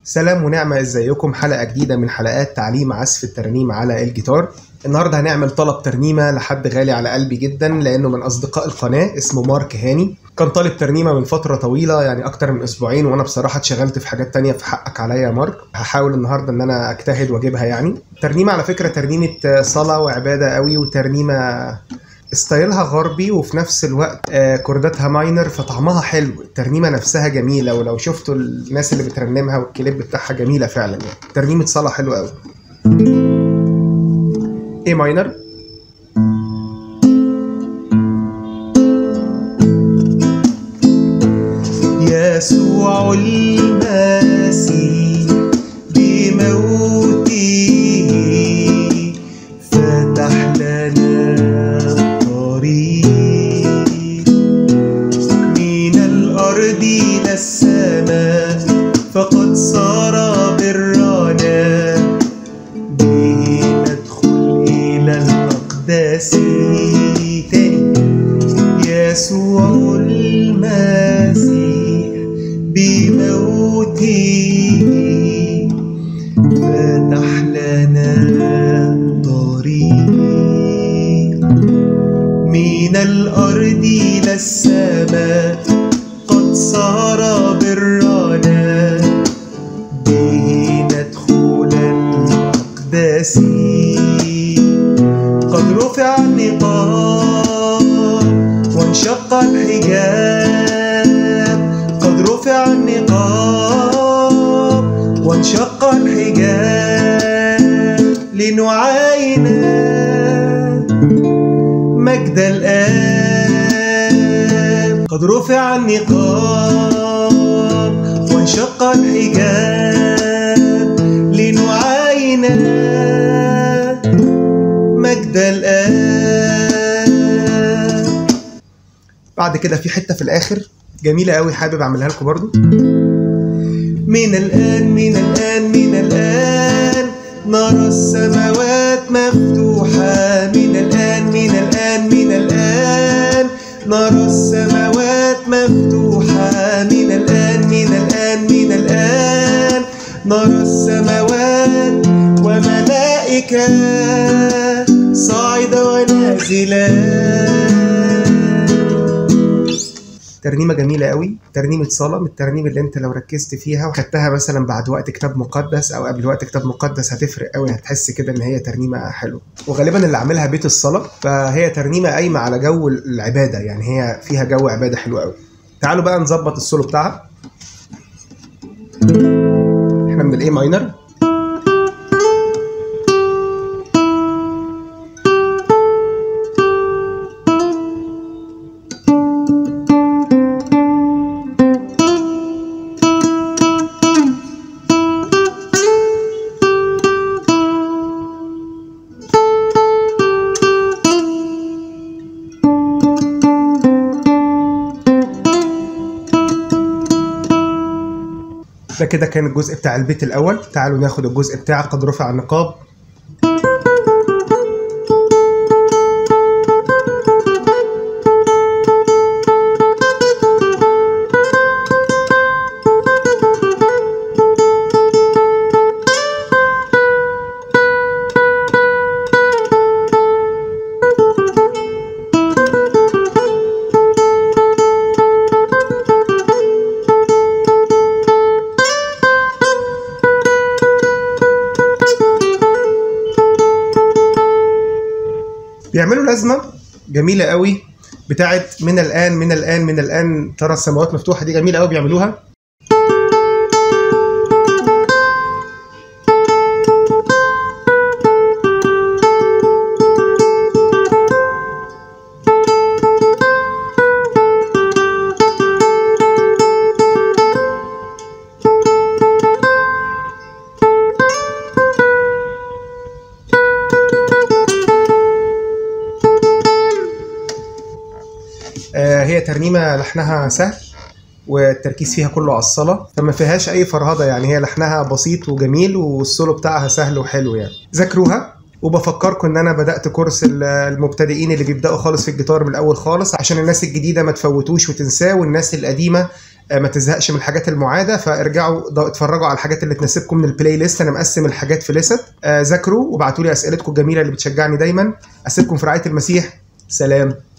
سلام ونعمة ازيكم حلقة جديدة من حلقات تعليم عزف الترنيم على الجيتار النهاردة هنعمل طلب ترنيمة لحد غالي على قلبي جدا لأنه من أصدقاء القناة اسمه مارك هاني كان طالب ترنيمة من فترة طويلة يعني أكتر من أسبوعين وأنا بصراحة اتشغلت في حاجات تانية في حقك عليا يا مارك هحاول النهاردة إن أنا أجتهد وأجيبها يعني ترنيمة على فكرة ترنيمة صلاة وعبادة قوي وترنيمة ستايلها غربي وفي نفس الوقت آه، كورداتها ماينر فطعمها حلو الترنيمه نفسها جميله ولو شفتوا الناس اللي بترنمها والكليب بتاعها جميله فعلا يعني ترنيمه صلاة حلوه قوي ايه ماينر يسوع المسيح بموته فتح لنا الطريق من الأرض إلى السماء فقد صار برنا به ندخل إلى الأقداس تاني يسوع المسيح بموته فتح لنا طريق من الأرض إلى السماء قد صار برنا به ندخل الأقداس قد رفع النقاب وانشق الحجاب قد رفع النقاب وانشق الحجاب لنعاين مجد الآب قد رفع النقاب وانشق الحجاب لنعاين مجد الآب بعد كده في حتة في الآخر جميلة قوي حابب أعملها لكم برضو من الآن من الآن من الآن نرى السماوات مفتوحة من الآن من الآن من الآن نرى السماوات مفتوحة من الآن من الآن من الآن نرى السماوات وملائكة صاعدة ونازلة ترنيمه جميله قوي ترنيمه صلاه من الترنيم اللي انت لو ركزت فيها وخدتها مثلا بعد وقت كتاب مقدس او قبل وقت كتاب مقدس هتفرق قوي هتحس كده ان هي ترنيمه حلوه وغالبا اللي عاملها بيت الصلاه فهي ترنيمه قايمه على جو العباده يعني هي فيها جو عباده حلو قوي تعالوا بقى نظبط السولو بتاعها احنا من الاي ماينر ده كده كان الجزء بتاع البيت الاول تعالوا ناخد الجزء بتاع قد رفع النقاب بيعملوا لازمه جميله قوي بتاعت من الان من الان من الان ترى السماوات مفتوحه دي جميله قوي بيعملوها آه، هي ترنيمه لحنها سهل والتركيز فيها كله على الصلاة فما فيهاش أي فرهدة يعني هي لحنها بسيط وجميل والسولو بتاعها سهل وحلو يعني ذاكروها وبفكركم ان انا بدات كورس ال- المبتدئين اللي بيبداوا خالص في الجيتار من الاول خالص عشان الناس الجديده ما تفوتوش وتنساه والناس القديمه آه، ما تزهقش من الحاجات المعاده فارجعوا ض- اتفرجوا على الحاجات اللي تناسبكم من البلاي ليست انا مقسم الحاجات في ليست آه، ذاكروا وابعتوا لي اسئلتكم الجميله اللي بتشجعني دايما اسيبكم في رعايه المسيح سلام